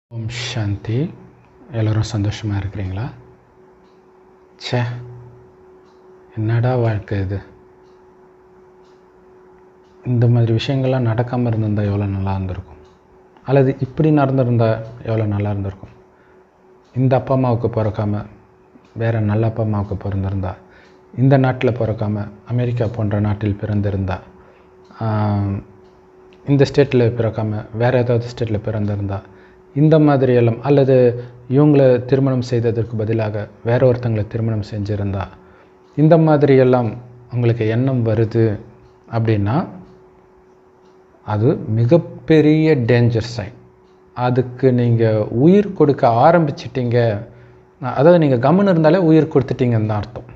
ஓம் சாந்தி எல்லோரும் சந்தோஷமாக இருக்கிறீங்களா ச்சே என்னடா வாழ்க்கை இது இந்த மாதிரி விஷயங்கள்லாம் நடக்காமல் இருந்திருந்தால் எவ்வளோ நல்லா இருந்திருக்கும் அல்லது இப்படி நடந்திருந்தால் எவ்வளோ நல்லா இருந்திருக்கும் இந்த அப்பா அம்மாவுக்கு பிறக்காம வேறு நல்ல அப்பா அம்மாவுக்கு பிறந்திருந்தா இந்த நாட்டில் பிறக்காம அமெரிக்கா போன்ற நாட்டில் பிறந்திருந்தா ஆம், இந்த ஸ்டேட்டில் பிறக்காம வேறு ஏதாவது ஸ்டேட்டில் பிறந்திருந்தா இந்த மாதிரி எல்லாம் அல்லது இவங்கள திருமணம் செய்ததற்கு பதிலாக வேற ஒருத்தங்களை திருமணம் செஞ்சுருந்தா இந்த மாதிரி எல்லாம் உங்களுக்கு எண்ணம் வருது அப்படின்னா அது மிகப்பெரிய டேஞ்சர் சைன் அதுக்கு நீங்கள் உயிர் கொடுக்க ஆரம்பிச்சிட்டீங்க அதாவது நீங்கள் கம்முன்னு இருந்தாலே உயிர் கொடுத்துட்டீங்கன்னு தான் அர்த்தம்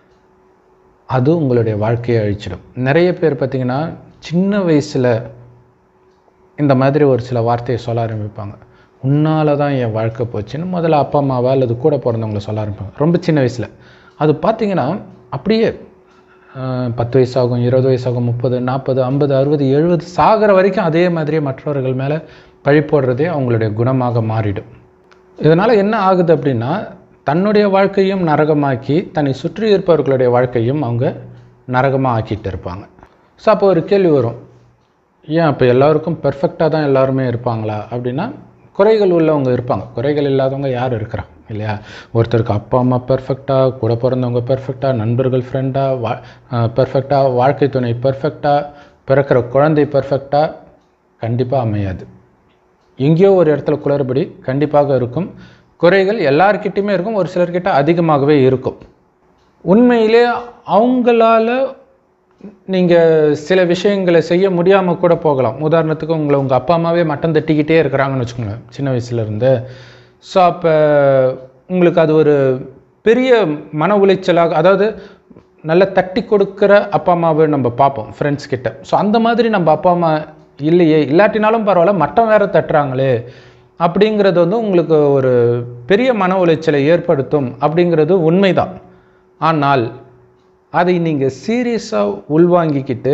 அது உங்களுடைய வாழ்க்கையை அழிச்சிடும் நிறைய பேர் பார்த்தீங்கன்னா சின்ன வயசில் இந்த மாதிரி ஒரு சில வார்த்தையை சொல்ல ஆரம்பிப்பாங்க உன்னால தான் என் வாழ்க்கை போச்சுன்னு முதல்ல அப்பா அம்மாவா அல்லது கூட பிறந்தவங்கள சொல்ல ஆரம்பிப்பாங்க ரொம்ப சின்ன வயசில் அது பார்த்தீங்கன்னா அப்படியே ஆஹ், பத்து வயசாகும் இருபது வயசாகும் முப்பது நாற்பது ஐம்பது அறுபது எழுபது சாகிற வரைக்கும் அதே மாதிரியே மற்றவர்கள் மேலே பழி போடுறதே அவங்களுடைய குணமாக மாறிடும் இதனால் என்ன ஆகுது அப்படின்னா தன்னுடைய வாழ்க்கையும் நரகமாக்கி தன்னை சுற்றி இருப்பவர்களுடைய வாழ்க்கையும் அவங்க நரகமாக ஆக்கிட்டு இருப்பாங்க ஸோ அப்போ ஒரு கேள்வி வரும் ஏன் அப்போ எல்லாருக்கும் பெர்ஃபெக்டாக தான் எல்லாருமே இருப்பாங்களா அப்படின்னா குறைகள் உள்ளவங்க இருப்பாங்க குறைகள் இல்லாதவங்க யார் இருக்கிறா இல்லையா ஒருத்தருக்கு அப்பா அம்மா பெர்ஃபெக்டாக கூட பிறந்தவங்க பெர்ஃபெக்டாக நண்பர்கள் ஃப்ரெண்டாக வா பெர்ஃபெக்டாக வாழ்க்கை துணை பெர்ஃபெக்டாக பிறக்கிற குழந்தை பெர்ஃபெக்டாக கண்டிப்பாக அமையாது எங்கேயோ ஒரு இடத்துல குளறுபடி கண்டிப்பாக இருக்கும் குறைகள் எல்லார்கிட்டயுமே இருக்கும் ஒரு சிலர்கிட்ட அதிகமாகவே இருக்கும் உண்மையிலே அவங்களால நீங்கள் சில விஷயங்களை செய்ய முடியாமல் கூட போகலாம் உதாரணத்துக்கு உங்களை உங்கள் அப்பா அம்மாவே மட்டம் தட்டிக்கிட்டே இருக்கிறாங்கன்னு வச்சுக்கோங்களேன் சின்ன வயசுலேருந்து ஸோ அப்போ உங்களுக்கு அது ஒரு பெரிய மன உளைச்சலாக அதாவது நல்ல தட்டி கொடுக்குற அப்பா அம்மாவை நம்ம பார்ப்போம் ஃப்ரெண்ட்ஸ் கிட்ட ஸோ அந்த மாதிரி நம்ம அப்பா அம்மா இல்லையே இல்லாட்டினாலும் பரவாயில்ல மட்டம் வேற தட்டுறாங்களே அப்படிங்கிறது வந்து உங்களுக்கு ஒரு பெரிய மன உளைச்சலை ஏற்படுத்தும் அப்படிங்கிறது உண்மைதான் ஆனால் அதை நீங்கள் சீரியஸாக உள்வாங்கிக்கிட்டு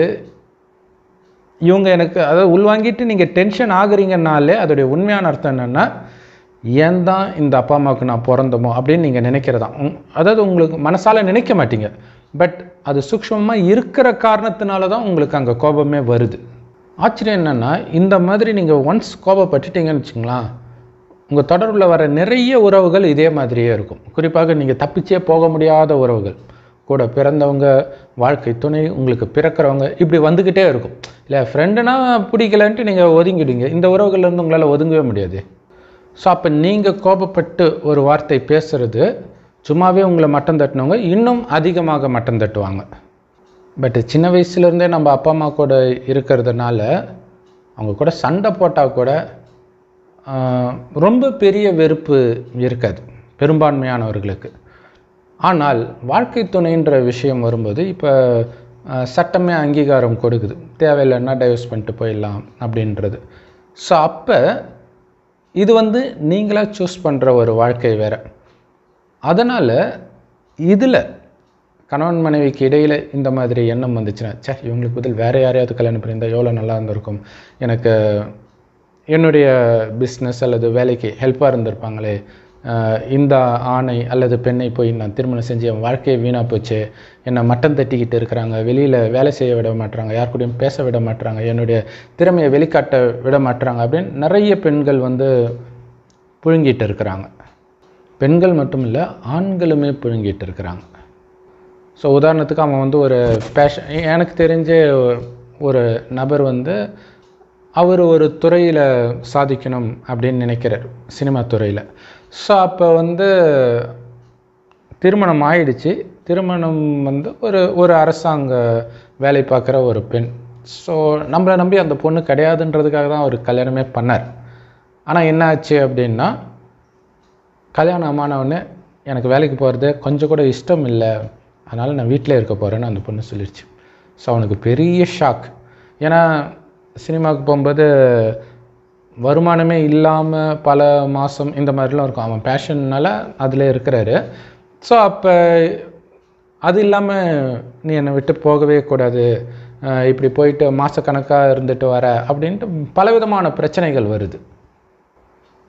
இவங்க எனக்கு அதாவது உள்வாங்கிட்டு நீங்கள் டென்ஷன் ஆகுறீங்கனாலே அதோடைய உண்மையான அர்த்தம் என்னென்னா ஏன் தான் இந்த அப்பா அம்மாவுக்கு நான் பிறந்தமோ அப்படின்னு நீங்கள் நினைக்கிறதா உங் அதாவது உங்களுக்கு மனசால நினைக்க மாட்டீங்க பட் அது சூக்ஷ்மமாக இருக்கிற காரணத்தினால தான் உங்களுக்கு அங்கே கோபமே வருது ஆச்சரியம் என்னென்னா இந்த மாதிரி நீங்கள் ஒன்ஸ் கோபப்பட்டுட்டீங்கன்னு வச்சுங்களேன் உங்கள் தொடர்பில் வர நிறைய உறவுகள் இதே மாதிரியே இருக்கும் குறிப்பாக நீங்கள் தப்பிச்சே போக முடியாத உறவுகள் கூட பிறந்தவங்க வாழ்க்கை துணை உங்களுக்கு பிறக்கிறவங்க இப்படி வந்துக்கிட்டே இருக்கும் இல்லை ஃப்ரெண்டுனா பிடிக்கலன்ட்டு நீங்கள் ஒதுங்கிடுங்க இந்த உறவுகள்லேருந்து உங்களால் ஒதுங்கவே முடியாது ஸோ அப்போ நீங்கள் கோபப்பட்டு ஒரு வார்த்தை பேசுறது சும்மாவே உங்களை மட்டம் தட்டினவங்க இன்னும் அதிகமாக மட்டம் தட்டுவாங்க பட் சின்ன வயசுலேருந்தே நம்ம அப்பா அம்மா கூட இருக்கிறதுனால அவங்க கூட சண்டை போட்டால் கூட ஆஹ், ரொம்ப பெரிய வெறுப்பு இருக்காது பெரும்பான்மையானவர்களுக்கு ஆனால் வாழ்க்கை துணைன்ற விஷயம் வரும்போது இப்போ சட்டமே அங்கீகாரம் கொடுக்குது தேவையில்லைன்னா டைவர்ஸ் பண்ணிட்டு போயிடலாம் அப்படின்றது ஸோ அப்போ இது வந்து நீங்களாக சூஸ் பண்ணுற ஒரு வாழ்க்கை வேற அதனால் இதில் கணவன் மனைவிக்கு இடையில் இந்த மாதிரி எண்ணம் வந்துச்சுன்னா சே இவங்களுக்கு பதில் வேறு யாரையாவது கல்யாணம் பண்ணியிருந்தால் எவ்வளோ நல்லா இருந்திருக்கும் எனக்கு என்னுடைய பிஸ்னஸ் அல்லது வேலைக்கு ஹெல்ப்பாக இருந்திருப்பாங்களே அஹ் இந்த ஆணை அல்லது பெண்ணை போய் நான் திருமணம் செஞ்சு என் வாழ்க்கையை வீணாக போச்சு என்னை மட்டம் தட்டிக்கிட்டு இருக்கிறாங்க வெளியில் வேலை செய்ய விட மாட்றாங்க யார் கூடயும் பேச விட மாட்றாங்க என்னுடைய திறமையை வெளிக்காட்ட விட மாட்றாங்க அப்படின்னு நிறைய பெண்கள் வந்து புழுங்கிட்டு இருக்கிறாங்க பெண்கள் மட்டும் இல்லை ஆண்களுமே புழுங்கிட்டு இருக்கிறாங்க ஸோ உதாரணத்துக்கு அவன் வந்து ஒரு பேஷன் எனக்கு தெரிஞ்ச ஒரு நபர் வந்து அவர் ஒரு துறையில் சாதிக்கணும் அப்படின்னு நினைக்கிறார் சினிமா துறையில் ஸோ அப்போ வந்து திருமணம் ஆயிடுச்சு திருமணம் வந்து ஒரு ஒரு அரசாங்க வேலை பார்க்குற ஒரு பெண் ஸோ நம்மளை நம்பி அந்த பொண்ணு கிடையாதுன்றதுக்காக தான் அவர் கல்யாணமே பண்ணார் ஆனால் என்ன ஆச்சு அப்படின்னா கல்யாணம் ஆன உடனே எனக்கு வேலைக்கு போகிறது கொஞ்சம் கூட இஷ்டம் இல்லை அதனால் நான் வீட்டில் இருக்க போகிறேன்னு அந்த பொண்ணு சொல்லிடுச்சு ஸோ அவனுக்கு பெரிய ஷாக் ஏன்னா சினிமாவுக்கு போகும்போது வருமானமே இல்லாமல் பல மாதம் இந்த மாதிரிலாம் இருக்கும் அவன் பேஷன்னால அதில் இருக்கிறாரு ஸோ அப்போ அது இல்லாமல் நீ என்னை விட்டு போகவே கூடாது அஹ் இப்படி போயிட்டு மாதக்கணக்காக இருந்துட்டு வர அப்படின்ட்டு பலவிதமான பிரச்சனைகள் வருது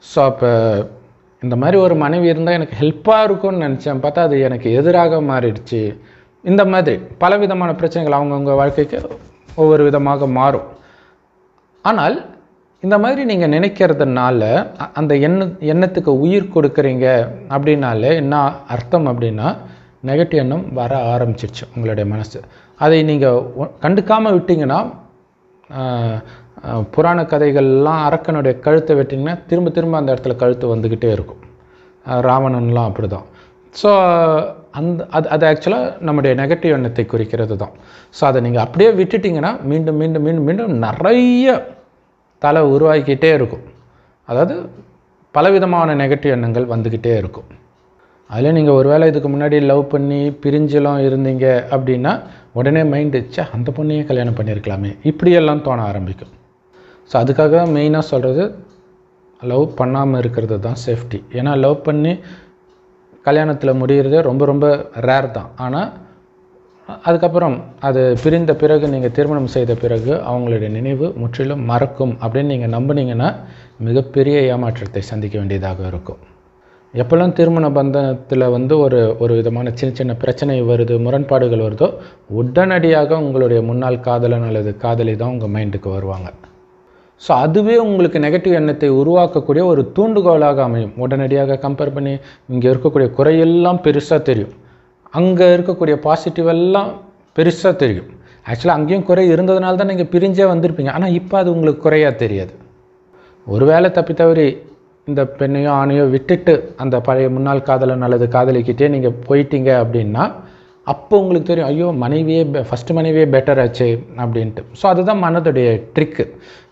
ஸோ அப்போ இந்த மாதிரி ஒரு மனைவி இருந்தால் எனக்கு ஹெல்ப்பாக இருக்கும்னு நினச்சேன் பார்த்தா அது எனக்கு எதிராக மாறிடுச்சு இந்த மாதிரி பலவிதமான பிரச்சனைகள் அவங்கவுங்க வாழ்க்கைக்கு ஒவ்வொரு விதமாக மாறும் ஆனால் இந்த மாதிரி நீங்கள் நினைக்கிறதுனால அ- அந்த எண்ண எண்ணத்துக்கு உயிர் கொடுக்குறீங்க அப்படின்னாலே என்ன அர்த்தம் அப்படின்னா நெகட்டிவ் எண்ணம் வர ஆரம்பிச்சிருச்சு உங்களுடைய மனசு அதை நீங்கள் கண்டுக்காமல் விட்டீங்கன்னா ஆஹ், ஆஹ், புராண கதைகள்லாம் அரக்கனுடைய கழுத்தை வெட்டிங்கன்னா திரும்ப திரும்ப அந்த இடத்துல கழுத்து வந்துக்கிட்டே இருக்கும் ஆஹ், ராவணன்லாம் அப்படி தான் ஸோ அந்த அது அது ஆக்சுவலாக நம்முடைய நெகட்டிவ் எண்ணத்தை குறிக்கிறது தான் ஸோ அதை நீங்கள் அப்படியே விட்டுட்டிங்கன்னா மீண்டும் மீண்டும் மீண்டும் மீண்டும் நிறைய தலை உருவாக்கிக்கிட்டே இருக்கும் அதாவது பலவிதமான நெகட்டிவ் எண்ணங்கள் வந்துக்கிட்டே இருக்கும் அதில் நீங்கள் ஒருவேளை இதுக்கு முன்னாடி லவ் பண்ணி பிரிஞ்செல்லாம் இருந்தீங்க அப்படின்னா உடனே மைண்டு ச்சே அந்த பொண்ணையே கல்யாணம் பண்ணியிருக்கலாமே இப்படியெல்லாம் தோண ஆரம்பிக்கும் ஸோ அதுக்காக தான் மெயினாக சொல்கிறது லவ் பண்ணாமல் இருக்கிறது தான் சேஃப்டி ஏன்னா லவ் பண்ணி கல்யாணத்தில் முடிகிறது ரொம்ப ரொம்ப ரேர் தான் ஆனால் அதுக்கப்புறம் அது பிரிந்த பிறகு நீங்கள் திருமணம் செய்த பிறகு அவங்களுடைய நினைவு முற்றிலும் மறக்கும் அப்படின்னு நீங்கள் நம்புனீங்கன்னா மிகப்பெரிய ஏமாற்றத்தை சந்திக்க வேண்டியதாக இருக்கும் எப்போல்லாம் திருமண பந்தத்தில் வந்து ஒரு ஒரு விதமான சின்ன சின்ன பிரச்சனை வருது முரண்பாடுகள் வருதோ உடனடியாக உங்களுடைய முன்னாள் காதலன் அல்லது காதலி தான் உங்கள் மைண்டுக்கு வருவாங்க ஸோ அதுவே உங்களுக்கு நெகட்டிவ் எண்ணத்தை உருவாக்கக்கூடிய ஒரு தூண்டுகோலாக அமையும் உடனடியாக கம்பேர் பண்ணி இங்கே இருக்கக்கூடிய குறையெல்லாம் பெருசாக தெரியும் அங்கே இருக்கக்கூடிய பாசிட்டிவ் எல்லாம் பெருசாக தெரியும் ஆக்சுவலாக அங்கேயும் குறை இருந்ததுனால தான் நீங்கள் பிரிஞ்சே வந்திருப்பீங்க ஆனால் இப்போ அது உங்களுக்கு குறையாக தெரியாது ஒருவேளை தப்பி தவறி இந்த பெண்ணையோ ஆணையோ விட்டுட்டு அந்த பழைய முன்னாள் காதலன் அல்லது காதலிக்கிட்டே நீங்கள் போயிட்டீங்க அப்படின்னா அப்போ உங்களுக்கு தெரியும் ஐயோ மனைவியே ஃபஸ்ட்டு மனைவியே பெட்டர் ஆச்சு அப்படின்ட்டு ஸோ அதுதான் மனதுடைய ட்ரிக்கு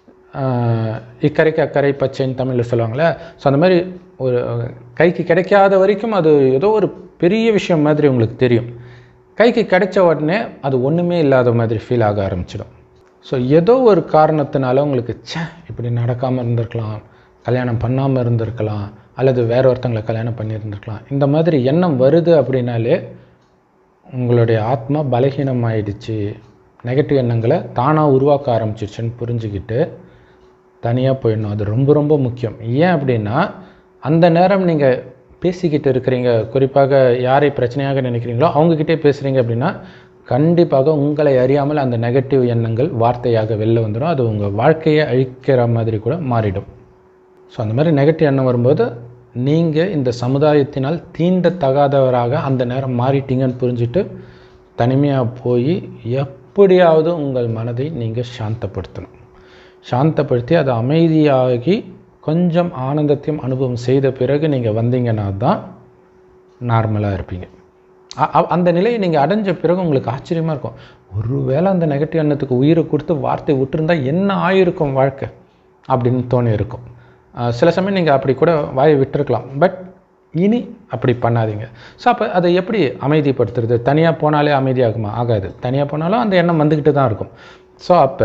இக்கரைக்கு அக்கறை பச்சைன்னு தமிழில் சொல்லுவாங்களே ஸோ அந்த மாதிரி ஒரு கைக்கு கிடைக்காத வரைக்கும் அது ஏதோ ஒரு பெரிய விஷயம் மாதிரி உங்களுக்கு தெரியும் கைக்கு கிடைச்ச உடனே அது ஒன்றுமே இல்லாத மாதிரி ஃபீல் ஆக ஆரம்பிச்சிடும் ஸோ ஏதோ ஒரு காரணத்தினால உங்களுக்கு ச்சே இப்படி நடக்காமல் இருந்திருக்கலாம் கல்யாணம் பண்ணாமல் இருந்திருக்கலாம் அல்லது வேற ஒருத்தங்களை கல்யாணம் பண்ணியிருந்திருக்கலாம் இந்த மாதிரி எண்ணம் வருது அப்படின்னாலே உங்களுடைய ஆத்மா பலகீனம் ஆயிடுச்சு நெகட்டிவ் எண்ணங்களை தானாக உருவாக்க ஆரம்பிச்சிருச்சுன்னு புரிஞ்சுக்கிட்டு தனியாக போயிடணும் அது ரொம்ப ரொம்ப முக்கியம் ஏன் அப்படின்னா அந்த நேரம் நீங்கள் பேசிக்கிட்டு இருக்கிறீங்க குறிப்பாக யாரை பிரச்சனையாக நினைக்கிறீங்களோ அவங்கக்கிட்டே பேசுகிறீங்க அப்படின்னா கண்டிப்பாக உங்களை அறியாமல் அந்த நெகட்டிவ் எண்ணங்கள் வார்த்தையாக வெளில வந்துடும் அது உங்கள் வாழ்க்கையை அழிக்கிற மாதிரி கூட மாறிடும் ஸோ அந்த மாதிரி நெகட்டிவ் எண்ணம் வரும்போது நீங்கள் இந்த சமுதாயத்தினால் தீண்டத்தகாதவராக அந்த நேரம் மாறிட்டீங்கன்னு புரிஞ்சுட்டு தனிமையாக போய் எப்படியாவது உங்கள் மனதை நீங்கள் சாந்தப்படுத்தணும் சாந்தப்படுத்தி அது அமைதியாகி கொஞ்சம் ஆனந்தத்தையும் அனுபவம் செய்த பிறகு நீங்கள் வந்தீங்கன்னா தான் நார்மலாக இருப்பீங்க அ- அ- அந்த நிலையை நீங்கள் அடைஞ்ச பிறகு உங்களுக்கு ஆச்சரியமாக இருக்கும் ஒருவேளை அந்த நெகட்டிவ் எண்ணத்துக்கு உயிரை கொடுத்து வார்த்தை விட்டுருந்தா என்ன ஆயிருக்கும் வாழ்க்கை அப்படின்னு தோணி இருக்கும் அஹ் சில சமயம் நீங்கள் அப்படி கூட வாயை விட்டுருக்கலாம் பட் இனி அப்படி பண்ணாதீங்க ஸோ அப்போ அதை எப்படி அமைதிப்படுத்துறது தனியாக போனாலே அமைதியாகுமா ஆகாது தனியாக போனாலும் அந்த எண்ணம் வந்துக்கிட்டு தான் இருக்கும் ஸோ அப்போ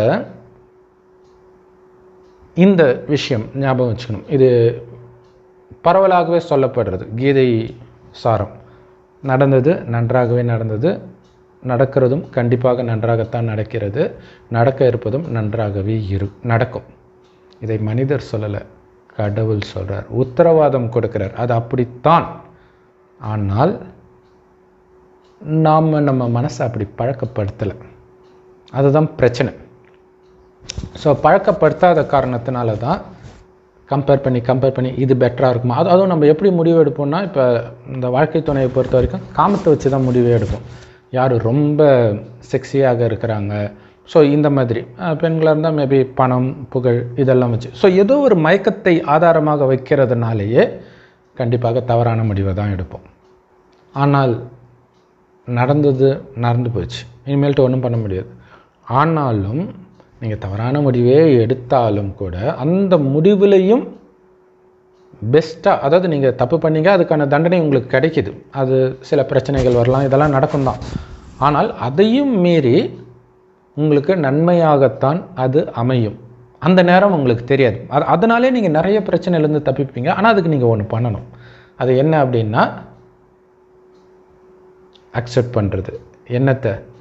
இந்த விஷயம் ஞாபகம் வச்சுக்கணும் இது பரவலாகவே சொல்லப்படுறது கீதை சாரம் நடந்தது நன்றாகவே நடந்தது நடக்கிறதும் கண்டிப்பாக நன்றாகத்தான் நடக்கிறது நடக்க இருப்பதும் நன்றாகவே இரு நடக்கும் இதை மனிதர் சொல்லலை கடவுள் சொல்றார் உத்தரவாதம் கொடுக்கிறார் அது அப்படித்தான் ஆனால் நாம் நம்ம மனசை அப்படி பழக்கப்படுத்தலை அதுதான் பிரச்சனை ஸோ பழக்கப்படுத்தாத காரணத்தினால தான் கம்பேர் பண்ணி கம்பேர் பண்ணி இது பெட்டராக இருக்குமா அது அதுவும் நம்ம எப்படி முடிவு எடுப்போம்னா இப்போ இந்த வாழ்க்கை துணையை பொறுத்த வரைக்கும் காமத்தை வச்சு தான் முடிவே எடுப்போம் யார் ரொம்ப செக்ஸியாக இருக்கிறாங்க ஸோ இந்த மாதிரி அஹ், பெண்களாக இருந்தால் மேபி பணம் புகழ் இதெல்லாம் வச்சு ஸோ ஏதோ ஒரு மயக்கத்தை ஆதாரமாக வைக்கிறதுனாலேயே கண்டிப்பாக தவறான முடிவை தான் எடுப்போம் ஆனால் நடந்தது நடந்து போச்சு இனிமேல்ட்டு ஒன்றும் பண்ண முடியாது ஆனாலும் நீங்கள் தவறான முடிவே எடுத்தாலும் கூட அந்த முடிவுலையும் பெஸ்ட்டாக அதாவது நீங்கள் தப்பு பண்ணீங்க அதுக்கான தண்டனை உங்களுக்கு கிடைக்குது அது சில பிரச்சனைகள் வரலாம் இதெல்லாம் நடக்கும் தான் ஆனால் அதையும் மீறி உங்களுக்கு நன்மையாகத்தான் அது அமையும் அந்த நேரம் உங்களுக்கு தெரியாது அது அதனாலே நீங்கள் நிறைய பிரச்சனையிலேருந்து தப்பிப்பீங்க ஆனால் அதுக்கு நீங்கள் ஒன்று பண்ணணும் அது என்ன அப்படின்னா அக்செப்ட் பண்ணுறது என்னத்தை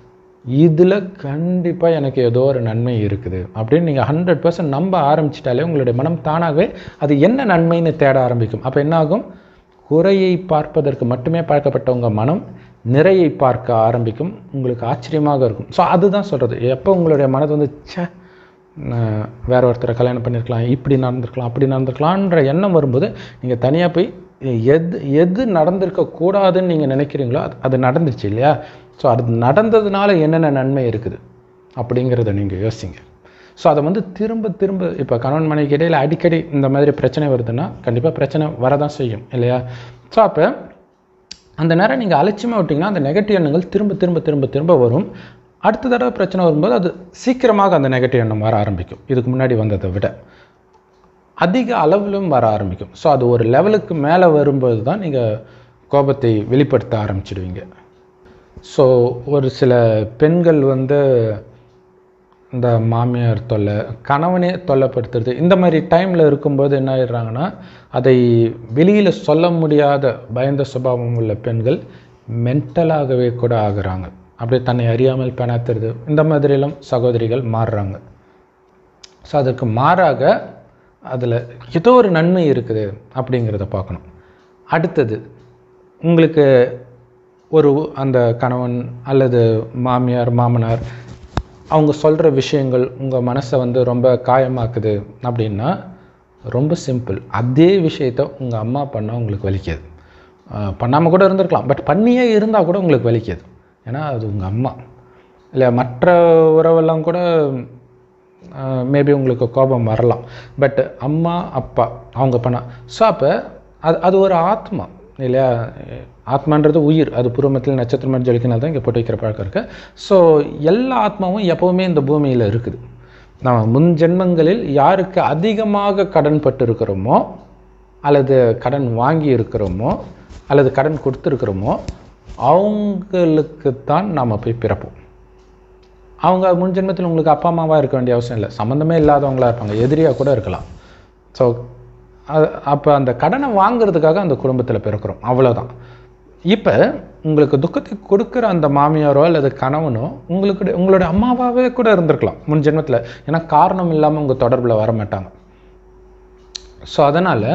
இதில் கண்டிப்பாக எனக்கு ஏதோ ஒரு நன்மை இருக்குது அப்படின்னு நீங்கள் ஹண்ட்ரட் பர்சன்ட் நம்ப ஆரம்பிச்சிட்டாலே உங்களுடைய மனம் தானாகவே அது என்ன நன்மைன்னு தேட ஆரம்பிக்கும் அப்போ என்ன ஆகும் குறையை பார்ப்பதற்கு மட்டுமே பழக்கப்பட்ட உங்கள் மனம் நிறையை பார்க்க ஆரம்பிக்கும் உங்களுக்கு ஆச்சரியமாக இருக்கும் ஸோ அதுதான் சொல்கிறது எப்போ உங்களுடைய மனது வந்து ச்சே நான் வேற ஒருத்தரை கல்யாணம் பண்ணியிருக்கலாம் இப்படி நடந்திருக்கலாம் அப்படி நடந்திருக்கலான்ற எண்ணம் வரும்போது நீங்கள் தனியாக போய் எது எது நடந்திருக்க கூடாதுன்னு நீங்கள் நினைக்கிறீங்களோ அது அது நடந்துச்சு இல்லையா ஸோ அது நடந்ததுனால என்னென்ன நன்மை இருக்குது அப்படிங்கிறத நீங்கள் யோசிங்க ஸோ அதை வந்து திரும்ப திரும்ப இப்போ கணவன் மனைவிக்கு இடையில் அடிக்கடி இந்த மாதிரி பிரச்சனை வருதுன்னா கண்டிப்பாக பிரச்சனை வரதான் செய்யும் இல்லையா ஸோ அப்போ அந்த நேரம் நீங்கள் அலட்சியமாக விட்டிங்கன்னா அந்த நெகட்டிவ் எண்ணங்கள் திரும்ப திரும்ப திரும்ப திரும்ப வரும் அடுத்த தடவை பிரச்சனை வரும்போது அது சீக்கிரமாக அந்த நெகட்டிவ் எண்ணம் வர ஆரம்பிக்கும் இதுக்கு முன்னாடி வந்ததை விட அதிக அளவிலும் வர ஆரம்பிக்கும் ஸோ அது ஒரு லெவலுக்கு மேலே வரும்போது தான் நீங்கள் கோபத்தை வெளிப்படுத்த ஆரம்பிச்சிடுவீங்க ஸோ ஒரு சில பெண்கள் வந்து இந்த மாமியார் தொல்லை கணவனே தொல்லைப்படுத்துறது இந்த மாதிரி டைமில் இருக்கும்போது என்ன ஆயிடுறாங்கன்னா அதை வெளியில் சொல்ல முடியாத பயந்த சுபாவம் உள்ள பெண்கள் மென்டலாகவே கூட ஆகுறாங்க அப்படியே தன்னை அறியாமல் பெணாத்துறது இந்த மாதிரிலாம் சகோதரிகள் மாறுறாங்க ஸோ அதுக்கு மாறாக அதில் ஏதோ ஒரு நன்மை இருக்குது அப்படிங்கிறத பார்க்கணும் அடுத்தது உங்களுக்கு ஒரு அந்த கணவன் அல்லது மாமியார் மாமனார் அவங்க சொல்கிற விஷயங்கள் உங்கள் மனசை வந்து ரொம்ப காயமாக்குது அப்படின்னா ரொம்ப சிம்பிள் அதே விஷயத்த உங்கள் அம்மா பண்ணால் உங்களுக்கு வலிக்காது பண்ணாமல் கூட இருந்திருக்கலாம் பட் பண்ணியே இருந்தால் கூட உங்களுக்கு வலிக்காது ஏன்னா அது உங்கள் அம்மா இல்லை மற்ற உறவெல்லாம் கூட மேபி உங்களுக்கு கோபம் வரலாம் பட் அம்மா அப்பா அவங்க பண்ணா ஸோ அப்போ அது அது ஒரு ஆத்மா இல்லையா ஆத்மான்றது உயிர் அது பூர்வமத்தில் நட்சத்திரம் மாதிரி ஜொலிக்கினா தான் இங்கே போட்டு வைக்கிற பழக்கம் இருக்குது ஸோ எல்லா ஆத்மாவும் எப்போவுமே இந்த பூமியில் இருக்குது நம்ம முன் ஜென்மங்களில் யாருக்கு அதிகமாக கடன் பட்டு இருக்கிறோமோ அல்லது கடன் வாங்கி இருக்கிறோமோ அல்லது கடன் கொடுத்துருக்குறோமோ அவங்களுக்கு தான் நாம் போய் பிறப்போம் அவங்க முன் ஜென்மத்தில் உங்களுக்கு அப்பா அம்மாவாக இருக்க வேண்டிய அவசியம் இல்லை சம்மந்தமே இல்லாதவங்களா இருப்பாங்க எதிரியாக கூட இருக்கலாம் ஸோ அது அப்போ அந்த கடனை வாங்குறதுக்காக அந்த குடும்பத்தில் பிறக்கிறோம் அவ்வளோதான் இப்போ உங்களுக்கு துக்கத்தை கொடுக்குற அந்த மாமியாரோ அல்லது கணவனோ உங்களுக்கு உங்களோட அம்மாவாகவே கூட இருந்திருக்கலாம் முன் ஜென்மத்தில் ஏன்னா காரணம் இல்லாமல் உங்கள் தொடர்பில் வர மாட்டாங்க ஸோ அதனால்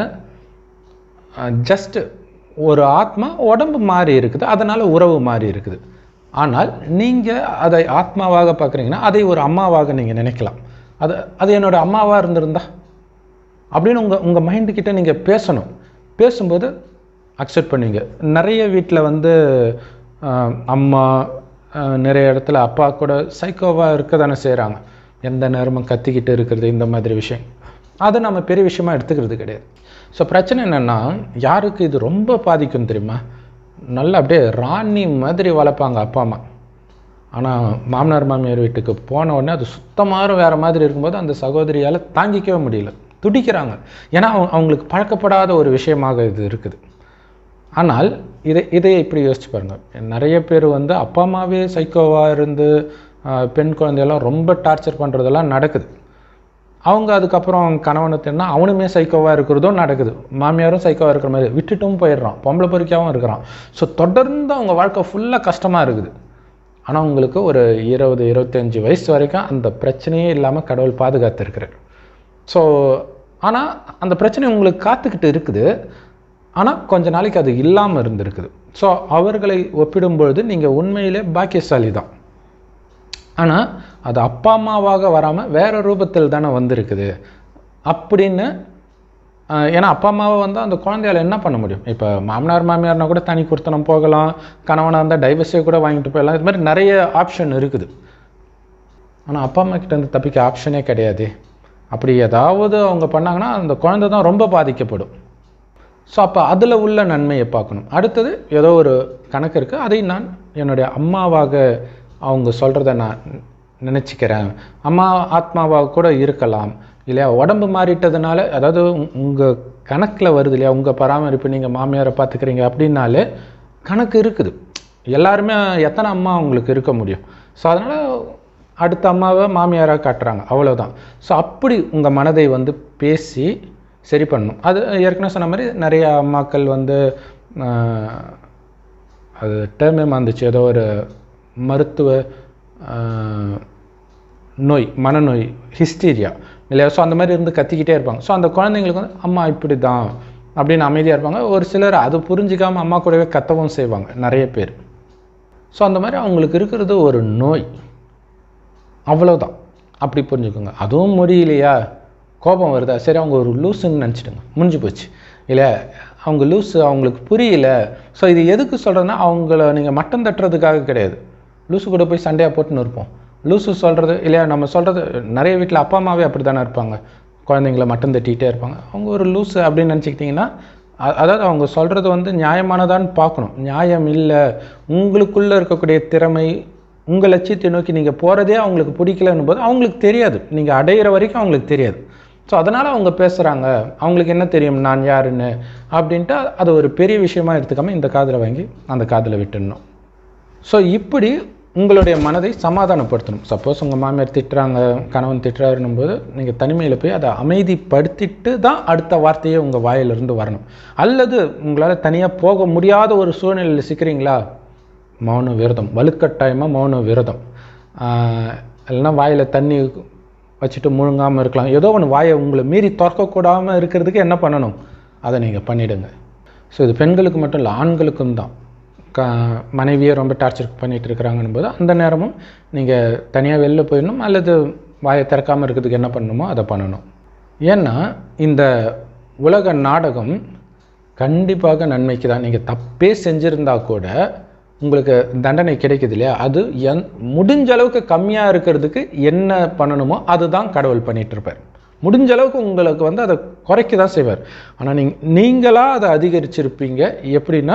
ஜஸ்ட்டு ஒரு ஆத்மா உடம்பு மாறி இருக்குது அதனால் உறவு மாறி இருக்குது ஆனால் நீங்கள் அதை ஆத்மாவாக பார்க்குறீங்கன்னா அதை ஒரு அம்மாவாக நீங்கள் நினைக்கலாம் அது அது என்னோட அம்மாவாக இருந்திருந்தா அப்படின்னு உங்கள் உங்கள் மைண்டுக்கிட்ட நீங்கள் பேசணும் பேசும்போது அக்செப்ட் பண்ணுவீங்க நிறைய வீட்டில் வந்து ஆஹ், அம்மா ஆஹ், நிறைய இடத்துல அப்பா கூட சைக்கோவாக இருக்க தானே செய்கிறாங்க எந்த நேரமும் கத்திக்கிட்டு இருக்கிறது இந்த மாதிரி விஷயம் அதை நம்ம பெரிய விஷயமா எடுத்துக்கிறது கிடையாது ஸோ பிரச்சனை என்னென்னா யாருக்கு இது ரொம்ப பாதிக்கும் தெரியுமா நல்லா அப்படியே ராணி மாதிரி வளர்ப்பாங்க அப்பா அம்மா ஆனால் மாமனார் மாமியார் வீட்டுக்கு போன உடனே அது சுத்தமாக வேறு மாதிரி இருக்கும்போது அந்த சகோதரியால் தாங்கிக்கவே முடியல துடிக்கிறாங்க ஏன்னா அவங்க- அவங்களுக்கு பழக்கப்படாத ஒரு விஷயமாக இது இருக்குது ஆனால் இதை இதை இப்படி யோசிச்சு பாருங்க நிறைய பேர் வந்து அப்பா அம்மாவே சைக்கோவாக இருந்து ஆஹ், பெண் குழந்தையெல்லாம் ரொம்ப டார்ச்சர் பண்ணுறதெல்லாம் நடக்குது அவங்க அதுக்கப்புறம் கணவனை தேடினா அவனுமே சைக்கோவாக இருக்கிறதும் நடக்குது மாமியாரும் சைக்கோவாக இருக்கிற மாதிரி விட்டுட்டும் போயிடுறான் பொம்பளை பொறுக்கியாகவும் இருக்கிறான் ஸோ தொடர்ந்து அவங்க வாழ்க்கை ஃபுல்லாக கஷ்டமாக இருக்குது ஆனால் உங்களுக்கு ஒரு இருபது இருபத்தஞ்சி வயசு வரைக்கும் அந்த பிரச்சனையே இல்லாமல் கடவுள் பாதுகாத்திருக்கிறார் ஸோ ஆனால் அந்த பிரச்சனை உங்களுக்கு காத்துக்கிட்டு இருக்குது ஆனால் கொஞ்ச நாளைக்கு அது இல்லாமல் இருந்திருக்குது ஸோ அவர்களை ஒப்பிடும்பொழுது நீங்கள் உண்மையிலே பாக்கியசாலி தான் ஆனால் அது அப்பா அம்மாவாக வராமல் வேற ரூபத்தில் தானே வந்திருக்குது அப்படின்னு ஆஹ், ஏன்னா அப்பா அம்மாவை வந்து அந்த குழந்தையால என்ன பண்ண முடியும் இப்போ மாமனார் மாமியார்னா கூட தனி கொடுத்தனம் போகலாம் கணவனாக இருந்தால் டைவர்ஸே கூட வாங்கிட்டு போயிடலாம் இது மாதிரி நிறைய ஆப்ஷன் இருக்குது ஆனால் அப்பா அம்மா கிட்ட இருந்து தப்பிக்க ஆப்ஷனே கிடையாது அப்படி ஏதாவது அவங்க பண்ணாங்கன்னா அந்த குழந்தை தான் ரொம்ப பாதிக்கப்படும் ஸோ அப்போ அதில் உள்ள நன்மையை பார்க்கணும் அடுத்தது ஏதோ ஒரு கணக்கு இருக்குது அதை நான் என்னுடைய அம்மாவாக அவங்க சொல்கிறத நான் நினச்சிக்கிறேன் அம்மா ஆத்மாவாக கூட இருக்கலாம் இல்லையா உடம்பு மாறிட்டதுனால அதாவது உங்கள் கணக்கில் வருது இல்லையா உங்கள் பராமரிப்பு நீங்கள் மாமியாரை பார்த்துக்கிறீங்க அப்படின்னாலே கணக்கு இருக்குது எல்லாருமே எத்தனை அம்மா உங்களுக்கு இருக்க முடியும் ஸோ அதனால் அடுத்த அம்மாவை மாமியாராக காட்டுறாங்க அவ்வளவுதான் ஸோ அப்படி உங்கள் மனதை வந்து பேசி சரி பண்ணணும் அது ஏற்கனவே சொன்ன மாதிரி நிறைய அம்மாக்கள் வந்து ஆஹ், அது டேர்மே வந்துச்சு ஏதோ ஒரு மருத்துவ ஆஹ், நோய் மனநோய் ஹிஸ்டீரியா இல்லையா ஸோ அந்த மாதிரி இருந்து கத்திக்கிட்டே இருப்பாங்க ஸோ அந்த குழந்தைங்களுக்கு வந்து அம்மா இப்படி தான் அப்படின்னு அமைதியாக இருப்பாங்க ஒரு சிலர் அது புரிஞ்சிக்காம அம்மா கூடவே கத்தவும் செய்வாங்க நிறைய பேர் ஸோ அந்த மாதிரி அவங்களுக்கு இருக்கிறது ஒரு நோய் அவ்வளோதான் அப்படி புரிஞ்சுக்கோங்க அதுவும் முடியலையா கோபம் வருதா சரி அவங்க ஒரு லூஸுன்னு நினச்சிடுங்க முடிஞ்சு போச்சு இல்லை அவங்க லூஸு அவங்களுக்கு புரியல ஸோ இது எதுக்கு சொல்கிறேன்னா அவங்கள நீங்கள் மட்டம் தட்டுறதுக்காக கிடையாது லூசு கூட போய் சண்டையாக போட்டுன்னு இருப்போம் லூசு சொல்கிறது இல்லையா நம்ம சொல்கிறது நிறைய வீட்டில் அப்பா அம்மாவே அப்படி தானே இருப்பாங்க குழந்தைங்கள மட்டம் தட்டிகிட்டே இருப்பாங்க அவங்க ஒரு லூஸு அப்படின்னு நினச்சிக்கிட்டிங்கன்னா அ- அதாவது அவங்க சொல்கிறது வந்து நியாயமானதான்னு பார்க்கணும் நியாயம் இல்லை உங்களுக்குள்ளே இருக்கக்கூடிய திறமை உங்கள் லட்சியத்தை நோக்கி நீங்கள் போகிறதே அவங்களுக்கு பிடிக்கலன்னும் போது அவங்களுக்கு தெரியாது நீங்கள் அடையிற வரைக்கும் அவங்களுக்கு தெரியாது ஸோ அதனால் அவங்க பேசுகிறாங்க அவங்களுக்கு என்ன தெரியும் நான் யாருன்னு அப்படின்ட்டு அது ஒரு பெரிய விஷயமா எடுத்துக்காம இந்த காதில் வாங்கி அந்த காதில் விட்டுடணும் ஸோ இப்படி உங்களுடைய மனதை சமாதானப்படுத்தணும் சப்போஸ் உங்கள் மாமியார் திட்டுறாங்க கணவன் திட்டுறாருன்னும் போது நீங்கள் தனிமையில் போய் அதை அமைதிப்படுத்திட்டு தான் அடுத்த வார்த்தையே உங்கள் வாயிலிருந்து வரணும் அல்லது உங்களால் தனியாக போக முடியாத ஒரு சூழ்நிலையில் சிக்கிறீங்களா மௌன விரதம் வலுக்கட்டாயமாக மௌன விரதம் ஆஹ் இல்லைன்னா வாயில் தண்ணி வச்சுட்டு முழுங்காமல் இருக்கலாம் ஏதோ ஒன்று வாயை உங்களை மீறி திறக்கக்கூடாமல் இருக்கிறதுக்கு என்ன பண்ணணும் அதை நீங்கள் பண்ணிடுங்க ஸோ இது பெண்களுக்கு மட்டும் இல்லை ஆண்களுக்கும் தான் க மனைவியை ரொம்ப டார்ச்சர் பண்ணிட்டு இருக்கிறாங்கன்னும் போது அந்த நேரமும் நீங்கள் தனியாக வெளில போயிடணும் அல்லது வாயை திறக்காமல் இருக்கிறதுக்கு என்ன பண்ணணுமோ அதை பண்ணணும் ஏன்னா இந்த உலக நாடகம் கண்டிப்பாக நன்மைக்கு தான் நீங்கள் தப்பே செஞ்சுருந்தா கூட உங்களுக்கு தண்டனை கிடைக்குது இல்லையா அது என் முடிஞ்ச அளவுக்கு கம்மியாக இருக்கிறதுக்கு என்ன பண்ணணுமோ அதுதான் கடவுள் பண்ணிட்டு இருப்பார் முடிஞ்ச அளவுக்கு உங்களுக்கு வந்து அதை குறைக்க தான் செய்வார் ஆனால் நீங்க நீங்களாக அதை அதிகரிச்சிருப்பீங்க எப்படின்னா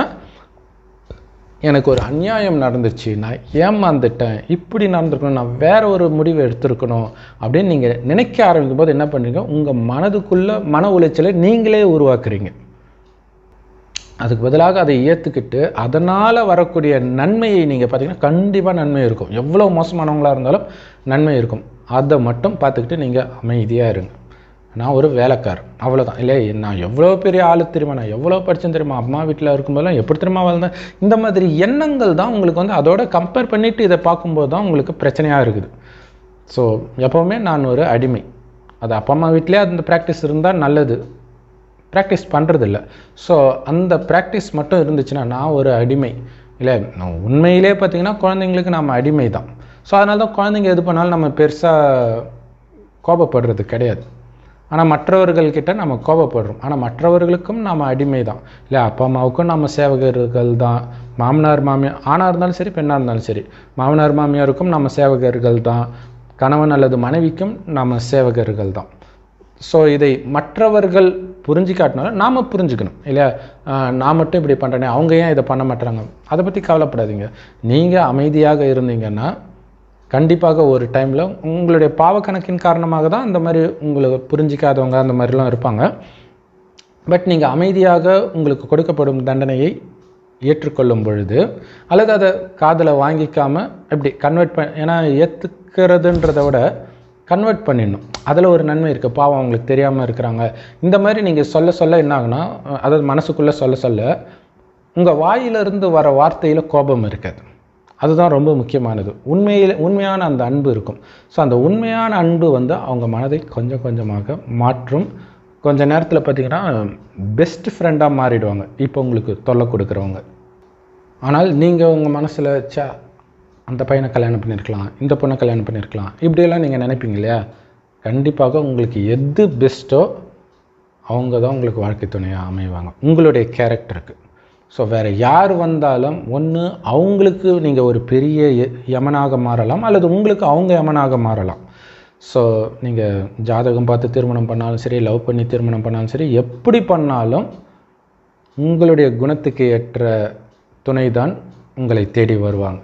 எனக்கு ஒரு அநியாயம் நடந்துச்சு நான் ஏமாந்துட்டேன் இப்படி நடந்திருக்கணும் நான் வேற ஒரு முடிவு எடுத்திருக்கணும் அப்படின்னு நீங்கள் நினைக்க ஆரம்பிக்கும் போது என்ன பண்ணுறீங்க உங்கள் மனதுக்குள்ள மன உளைச்சலை நீங்களே உருவாக்குறீங்க அதுக்கு பதிலாக அதை ஏற்றுக்கிட்டு அதனால் வரக்கூடிய நன்மையை நீங்கள் பார்த்தீங்கன்னா கண்டிப்பாக நன்மை இருக்கும் எவ்வளோ மோசமானவங்களாக இருந்தாலும் நன்மை இருக்கும் அதை மட்டும் பார்த்துக்கிட்டு நீங்கள் அமைதியாக இருங்க நான் ஒரு வேலைக்காரன் அவ்வளோதான் இல்லை நான் எவ்வளோ பெரிய ஆளு தெரியுமா நான் எவ்வளோ படித்தேன் தெரியுமா அம்மா வீட்டில் இருக்கும்போதெல்லாம் எப்படி தெரியுமா வாழ்ந்தேன் இந்த மாதிரி எண்ணங்கள் தான் உங்களுக்கு வந்து அதோட கம்பேர் பண்ணிவிட்டு இதை பார்க்கும்போது தான் உங்களுக்கு பிரச்சனையாக இருக்குது ஸோ எப்போவுமே நான் ஒரு அடிமை அது அப்பா அம்மா வீட்டிலே அந்த ப்ராக்டிஸ் இருந்தால் நல்லது ப்ராக்டிஸ் பண்ணுறதில்ல ஸோ அந்த ப்ராக்டிஸ் மட்டும் இருந்துச்சுன்னா நான் ஒரு அடிமை இல்லை நான் உண்மையிலே பார்த்தீங்கன்னா குழந்தைங்களுக்கு நம்ம அடிமை தான் ஸோ அதனால தான் குழந்தைங்க எது பண்ணாலும் நம்ம பெருசாக கோபப்படுறது கிடையாது ஆனால் மற்றவர்கள்கிட்ட நம்ம கோபப்படுறோம் ஆனால் மற்றவர்களுக்கும் நாம் அடிமை தான் இல்லை அப்பா அம்மாவுக்கும் நம்ம சேவகர்கள் தான் மாமனார் மாமியார் ஆணாக இருந்தாலும் சரி பெண்ணாக இருந்தாலும் சரி மாமனார் மாமியாருக்கும் நம்ம சேவகர்கள் தான் கணவன் அல்லது மனைவிக்கும் நம்ம சேவகர்கள் தான் ஸோ இதை மற்றவர்கள் புரிஞ்சிக்காட்டினாலும் நாம் புரிஞ்சுக்கணும் இல்லையா ஆஹ் நான் மட்டும் இப்படி பண்ணுறேனே அவங்க ஏன் இதை பண்ண மாட்டாங்க அதை பற்றி கவலைப்படாதீங்க நீங்கள் அமைதியாக இருந்தீங்கன்னா கண்டிப்பாக ஒரு டைமில் உங்களுடைய பாவக்கணக்கின் காரணமாக தான் அந்த மாதிரி உங்களை புரிஞ்சிக்காதவங்க அந்த மாதிரிலாம் இருப்பாங்க பட் நீங்கள் அமைதியாக உங்களுக்கு கொடுக்கப்படும் தண்டனையை ஏற்றுக்கொள்ளும் பொழுது அல்லது அதை காதில் வாங்கிக்காம எப்படி கன்வெர்ட் பண்ண ஏன்னா ஏற்றுக்கிறதுன்றதை விட கன்வெர்ட் பண்ணிடணும் அதில் ஒரு நன்மை இருக்குது பாவம் அவங்களுக்கு தெரியாமல் இருக்கிறாங்க இந்த மாதிரி நீங்கள் சொல்ல சொல்ல என்ன ஆகுனா அஹ் அதாவது மனசுக்குள்ளே சொல்ல சொல்ல உங்கள் வாயிலிருந்து வர வார்த்தையில் கோபம் இருக்காது அதுதான் ரொம்ப முக்கியமானது உண்மையில் உண்மையான அந்த அன்பு இருக்கும் ஸோ அந்த உண்மையான அன்பு வந்து அவங்க மனதை கொஞ்சம் கொஞ்சமாக மாற்றும் கொஞ்ச நேரத்தில் பார்த்தீங்கன்னா பெஸ்ட் ஃப்ரெண்டாக மாறிடுவாங்க இப்போ உங்களுக்கு தொல்லை கொடுக்குறவங்க ஆனால் நீங்கள் உங்கள் மனசில் ச்சே அந்த பையனை கல்யாணம் பண்ணியிருக்கலாம் இந்த பொண்ணை கல்யாணம் பண்ணியிருக்கலாம் இப்படியெல்லாம் நீங்கள் நினைப்பீங்க இல்லையா கண்டிப்பாக உங்களுக்கு எது பெஸ்ட்டோ அவங்க தான் உங்களுக்கு வாழ்க்கை துணையாக அமைவாங்க உங்களுடைய கேரக்டருக்கு ஸோ வேறு யார் வந்தாலும் ஒன்று அவங்களுக்கு நீங்கள் ஒரு பெரிய எ- யமனாக மாறலாம் அல்லது உங்களுக்கு அவங்க யமனாக மாறலாம் ஸோ நீங்கள் ஜாதகம் பார்த்து திருமணம் பண்ணாலும் சரி லவ் பண்ணி திருமணம் பண்ணாலும் சரி எப்படி பண்ணாலும் உங்களுடைய குணத்துக்கு ஏற்ற துணை தான் உங்களை தேடி வருவாங்க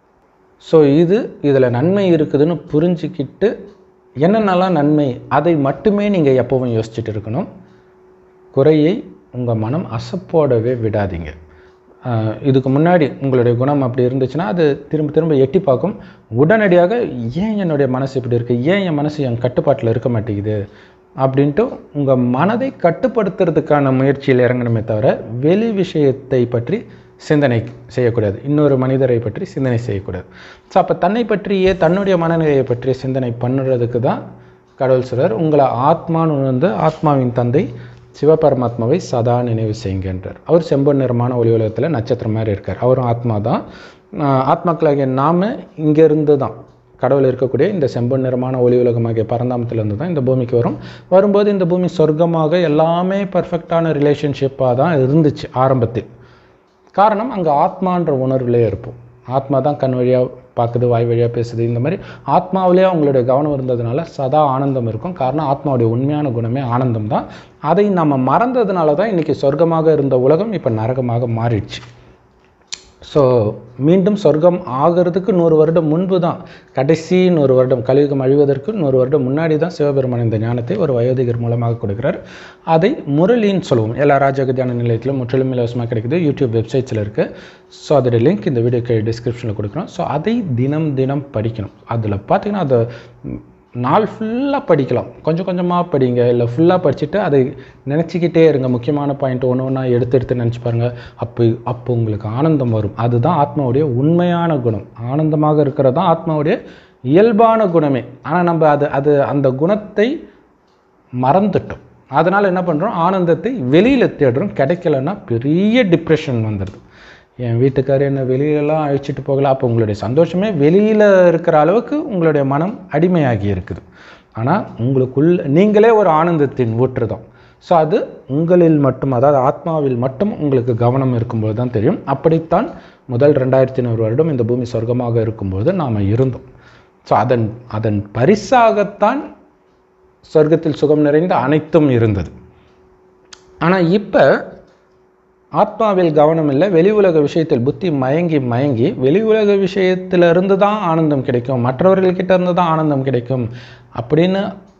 ஸோ இது இதில் நன்மை இருக்குதுன்னு புரிஞ்சுக்கிட்டு என்னென்னலாம் நன்மை அதை மட்டுமே நீங்கள் எப்போவும் யோசிச்சுட்டு இருக்கணும் குறையை உங்கள் மனம் அசப்போடவே விடாதீங்க ஆஹ் இதுக்கு முன்னாடி உங்களுடைய குணம் அப்படி இருந்துச்சுன்னா அது திரும்ப திரும்ப எட்டி பார்க்கும் உடனடியாக ஏன் என்னுடைய மனசு இப்படி இருக்குது ஏன் என் மனசு என் கட்டுப்பாட்டில் இருக்க மாட்டேங்குது அப்படின்ட்டு உங்கள் மனதை கட்டுப்படுத்துறதுக்கான முயற்சியில் இறங்கணுமே தவிர வெளி விஷயத்தை பற்றி சிந்தனை செய்யக்கூடாது இன்னொரு மனிதரை பற்றி சிந்தனை செய்யக்கூடாது ஸோ அப்போ தன்னை பற்றியே தன்னுடைய மனநிலையை பற்றிய சிந்தனை பண்ணுறதுக்கு தான் கடவுள் சொல்றார் உங்களை ஆத்மான்னு உணர்ந்து ஆத்மாவின் தந்தை சிவபரமாத்மாவை சதா நினைவு செய்யுங்கன்றார் அவர் செம்பொன் நிறமான ஒளி உலகத்தில் நட்சத்திரம் மாதிரி இருக்கார் அவரும் ஆத்மா தான் ஆஹ் ஆத்மாக்களாகிய நாம இங்கேருந்து தான் கடவுள் இருக்கக்கூடிய இந்த செம்பொன் நிறமான ஒளி உலகமாகிய பரந்தாமத்திலிருந்து தான் இந்த பூமிக்கு வரும் வரும்போது இந்த பூமி சொர்க்கமாக எல்லாமே பர்ஃபெக்டான ரிலேஷன்ஷிப்பாக தான் இருந்துச்சு ஆரம்பத்தில் காரணம் அங்கே ஆத்மான்ற உணர்விலே இருப்போம் ஆத்மா தான் கண் வழியாக பார்க்குது வாய் வழியாக பேசுது இந்த மாதிரி ஆத்மாவிலே அவங்களுடைய கவனம் இருந்ததுனால சதா ஆனந்தம் இருக்கும் காரணம் ஆத்மாவுடைய உண்மையான குணமே ஆனந்தம் தான் அதை நம்ம மறந்ததுனால தான் இன்றைக்கி சொர்க்கமாக இருந்த உலகம் இப்போ நரகமாக மாறிடுச்சு ஸோ மீண்டும் சொர்க்கம் ஆகிறதுக்கு நூறு வருடம் முன்பு தான் கடைசி நூறு வருடம் கலியுகம் அழிவதற்கு நூறு வருடம் முன்னாடி தான் சிவபெருமான் இந்த ஞானத்தை ஒரு வயோதிகர் மூலமாக கொடுக்கிறார் அதை முரளின்னு சொல்லுவோம் எல்லா ராஜக தியான நிலையத்திலும் முற்றிலும் இலவசமாக கிடைக்குது யூடியூப் வெப்சைட்ஸில் இருக்குது ஸோ அதோட லிங்க் இந்த வீடியோக்கு டிஸ்கிரிப்ஷனில் கொடுக்குறோம் ஸோ அதை தினம் தினம் படிக்கணும் அதில் பார்த்தீங்கன்னா அதை நாள் ஃபுல்லாக படிக்கலாம் கொஞ்சம் கொஞ்சமாக படிங்க இல்லை ஃபுல்லாக படிச்சுட்டு அதை நினச்சிக்கிட்டே இருங்க முக்கியமான பாயிண்ட் ஒன்று ஒன்றா எடுத்து எடுத்து நினச்சி பாருங்கள் அப்போ அப்போ உங்களுக்கு ஆனந்தம் வரும் அதுதான் ஆத்மாவுடைய உண்மையான குணம் ஆனந்தமாக இருக்கிறது தான் ஆத்மாவுடைய இயல்பான குணமே ஆனால் நம்ம அது அது அந்த குணத்தை மறந்துட்டோம் அதனால் என்ன பண்ணுறோம் ஆனந்தத்தை வெளியில் தேடுறோம் கிடைக்கலன்னா பெரிய டிப்ரெஷன் வந்துடுது என் வீட்டுக்காரர் என்ன வெளியிலலாம் அழைச்சிட்டு போகல அப்போ உங்களுடைய சந்தோஷமே வெளியில் இருக்கிற அளவுக்கு உங்களுடைய மனம் அடிமையாகி இருக்குது ஆனால் உங்களுக்குள் நீங்களே ஒரு ஆனந்தத்தின் ஊற்று தான் ஸோ அது உங்களில் மட்டும் அதாவது ஆத்மாவில் மட்டும் உங்களுக்கு கவனம் இருக்கும்போது தான் தெரியும் அப்படித்தான் முதல் ரெண்டாயிரத்தி நூறு வருடம் இந்த பூமி சொர்க்கமாக இருக்கும்போது நாம் இருந்தோம் ஸோ அதன் அதன் பரிசாகத்தான் சொர்க்கத்தில் சுகம் நிறைந்த அனைத்தும் இருந்தது ஆனால் இப்போ ஆத்மாவில் கவனம் இல்லை வெளி உலக விஷயத்தில் புத்தி மயங்கி மயங்கி வெளி உலக விஷயத்திலிருந்து தான் ஆனந்தம் கிடைக்கும் மற்றவர்கள்கிட்ட இருந்து தான் ஆனந்தம் கிடைக்கும் அப்படின்னு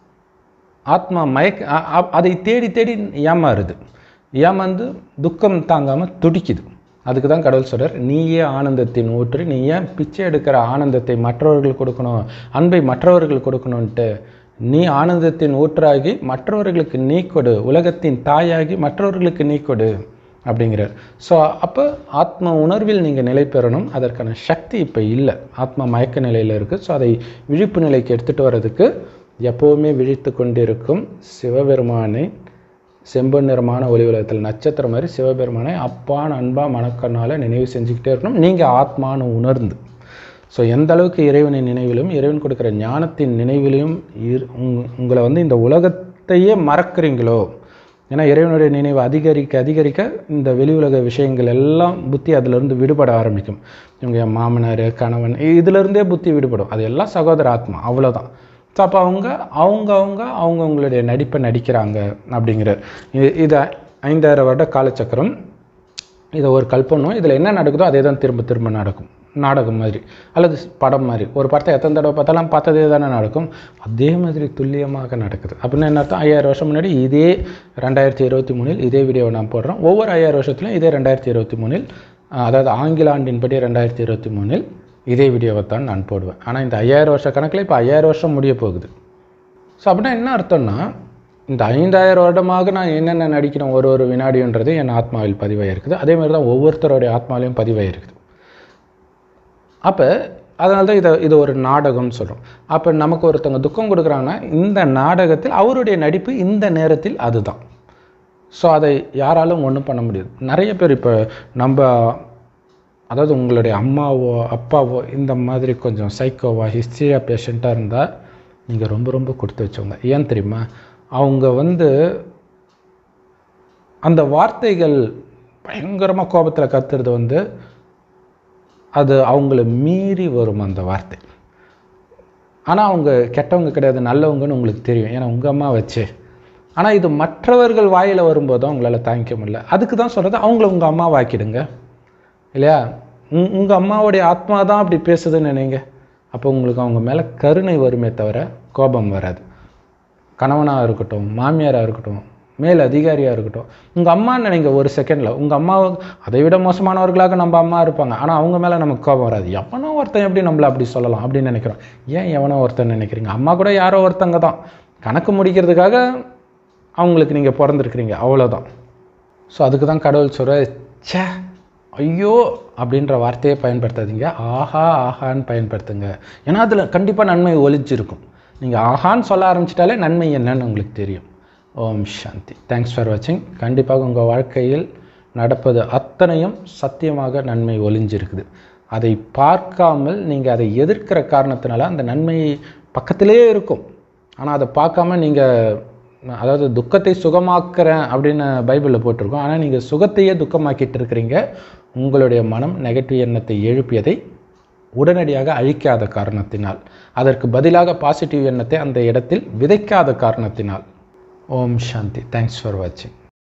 ஆத்மா மயக்க அ- அ- அதை தேடி தேடி ஏமாறுது ஏமாந்து துக்கம் தாங்காமல் துடிக்குது அதுக்கு தான் கடவுள் சொல்றார் நீயே ஆனந்தத்தின் ஊற்று நீ ஏன் பிச்சை எடுக்கிற ஆனந்தத்தை மற்றவர்கள் கொடுக்கணும் அன்பை மற்றவர்கள் கொடுக்கணுன்ட்டு நீ ஆனந்தத்தின் ஊற்றாகி மற்றவர்களுக்கு நீ கொடு உலகத்தின் தாயாகி மற்றவர்களுக்கு நீ கொடு அப்படிங்கிறார் ஸோ அப்போ ஆத்ம உணர்வில் நீங்கள் நிலை பெறணும் அதற்கான சக்தி இப்போ இல்லை ஆத்மா மயக்க நிலையில் இருக்குது ஸோ அதை விழிப்பு நிலைக்கு எடுத்துகிட்டு வர்றதுக்கு எப்போவுமே விழித்து கொண்டிருக்கும் சிவபெருமானை செம்பன் நிறமான ஒளி உலகத்தில் நட்சத்திரம் மாதிரி சிவபெருமானை அப்பான் அன்பா மனக்கண்ணால் நினைவு செஞ்சுக்கிட்டே இருக்கணும் நீங்கள் ஆத்மான்னு உணர்ந்து ஸோ எந்த அளவுக்கு இறைவனின் நினைவிலும் இறைவன் கொடுக்குற ஞானத்தின் நினைவிலையும் இரு- உங்க- உங்களை வந்து இந்த உலகத்தையே மறக்கிறீங்களோ ஏன்னா இறைவனுடைய நினைவு அதிகரிக்க அதிகரிக்க இந்த வெளி உலக விஷயங்கள் எல்லாம் புத்தி அதிலிருந்து விடுபட ஆரம்பிக்கும் இவங்க என் மாமனார் கணவன் இதிலிருந்தே புத்தி விடுபடும் அது எல்லாம் சகோதர ஆத்மா அவ்வளோதான் ஸோ அப்போ அவங்க அவங்க அவங்க அவங்க அவங்களுடைய நடிப்பை நடிக்கிறாங்க அப்படிங்கிற இது இது ஐந்தாயிரம் வருட காலச்சக்கரம் இதை ஒரு கல்பனும் இதில் என்ன நடக்குதோ அதே தான் திரும்ப திரும்ப நடக்கும் நாடகம் மாதிரி அல்லது படம் மாதிரி ஒரு படத்தை எத்தனை தடவை பார்த்தாலும் பார்த்ததே தானே நடக்கும் அதே மாதிரி துல்லியமாக நடக்குது அப்படின்னா என்ன அர்த்தம் ஐயாயிரம் வருஷம் முன்னாடி இதே ரெண்டாயிரத்தி இருபத்தி மூணில் இதே வீடியோவை நான் போடுறோம் ஒவ்வொரு ஐயாயிரம் வருஷத்துலையும் இதே ரெண்டாயிரத்தி இருபத்தி மூணில் அஹ், அதாவது ஆங்கில ஆண்டின்படி ரெண்டாயிரத்தி இருபத்தி மூணில் இதே வீடியோவை தான் நான் போடுவேன் ஆனால் இந்த ஐயாயிரம் வருஷ கணக்கில் இப்போ ஐயாயிரம் வருஷம் முடிய போகுது ஸோ அப்படின்னா என்ன அர்த்தம்னா இந்த ஐந்தாயிரம் வருடமாக நான் என்னென்ன நடிக்கிறேன் ஒரு ஒரு வினாடின்றது என் ஆத்மாவில் பதிவாயிருக்குது அதே மாதிரி தான் ஒவ்வொருத்தருடைய ஆத்மாவிலையும் பதிவாயிருக்குது அப்போ அதனால தான் இதை இது ஒரு நாடகம்னு சொல்கிறோம் அப்போ நமக்கு ஒருத்தவங்க துக்கம் கொடுக்குறாங்கன்னா இந்த நாடகத்தில் அவருடைய நடிப்பு இந்த நேரத்தில் அதுதான் ஸோ அதை யாராலும் ஒன்றும் பண்ண முடியாது நிறைய பேர் இப்போ நம்ம அதாவது உங்களுடைய அம்மாவோ அப்பாவோ இந்த மாதிரி கொஞ்சம் சைக்கோவா ஹிஸ்டரியா பேஷண்ட்டாக இருந்தால் நீங்கள் ரொம்ப ரொம்ப கொடுத்து வச்சவங்க ஏன் தெரியுமா அவங்க வந்து அந்த வார்த்தைகள் பயங்கரமாக கோபத்தில் கத்துறது வந்து அது அவங்கள மீறி வரும் அந்த வார்த்தை ஆனால் அவங்க கெட்டவங்க கிடையாது நல்லவங்கன்னு உங்களுக்கு தெரியும் ஏன்னா உங்கள் அம்மா வச்சு ஆனால் இது மற்றவர்கள் வாயில் வரும்போது தான் உங்களால் தாங்கிக்க முடியல அதுக்கு தான் சொல்கிறது அவங்கள உங்கள் அம்மா வாக்கிடுங்க இல்லையா உங் உங்கள் அம்மாவுடைய ஆத்மா தான் அப்படி பேசுதுன்னு நினைங்க அப்போ உங்களுக்கு அவங்க மேலே கருணை வருமே தவிர கோபம் வராது கணவனாக இருக்கட்டும் மாமியாராக இருக்கட்டும் மேல் அதிகாரியாக இருக்கட்டும் உங்கள் அம்மான்னு நினைங்க ஒரு செகண்டில் உங்கள் அம்மா அதை விட மோசமானவர்களாக நம்ம அம்மா இருப்பாங்க ஆனால் அவங்க மேலே நமக்கு கோபம் வராது எவனோ ஒருத்தன் எப்படி நம்மளை அப்படி சொல்லலாம் அப்படின்னு நினைக்கிறோம் ஏன் எவனோ ஒருத்தன் நினைக்கிறீங்க அம்மா கூட யாரோ ஒருத்தங்க தான் கணக்கு முடிக்கிறதுக்காக அவங்களுக்கு நீங்கள் பிறந்திருக்கிறீங்க அவ்வளோதான் ஸோ அதுக்கு தான் கடவுள் சொல்ற ச்சே ஐயோ அப்படின்ற வார்த்தையை பயன்படுத்தாதீங்க ஆஹா ஆஹான்னு பயன்படுத்துங்க ஏன்னா அதில் கண்டிப்பாக நன்மை ஒளிஞ்சிருக்கும் நீங்கள் ஆஹான்னு சொல்ல ஆரம்பிச்சிட்டாலே நன்மை என்னன்னு உங்களுக்கு தெரியும் ஓம் சாந்தி தேங்க்ஸ் ஃபார் வாட்சிங் கண்டிப்பாக உங்கள் வாழ்க்கையில் நடப்பது அத்தனையும் சத்தியமாக நன்மை ஒளிஞ்சிருக்குது அதை பார்க்காமல் நீங்கள் அதை எதிர்க்கிற காரணத்தினால அந்த நன்மை பக்கத்திலே இருக்கும் ஆனால் அதை பார்க்காம நீங்கள் அதாவது துக்கத்தை சுகமாக்குறேன் அப்படின்னு பைபிளில் போட்டிருக்கோம் ஆனால் நீங்கள் சுகத்தையே துக்கமாக்கிட்டு இருக்கிறீங்க உங்களுடைய மனம் நெகட்டிவ் எண்ணத்தை எழுப்பியதை உடனடியாக அழிக்காத காரணத்தினால் அதற்கு பதிலாக பாசிட்டிவ் எண்ணத்தை அந்த இடத்தில் விதைக்காத காரணத்தினால் ஓம் சாந்தி தேங்க்ஸ் ஃபார் வாட்சிங்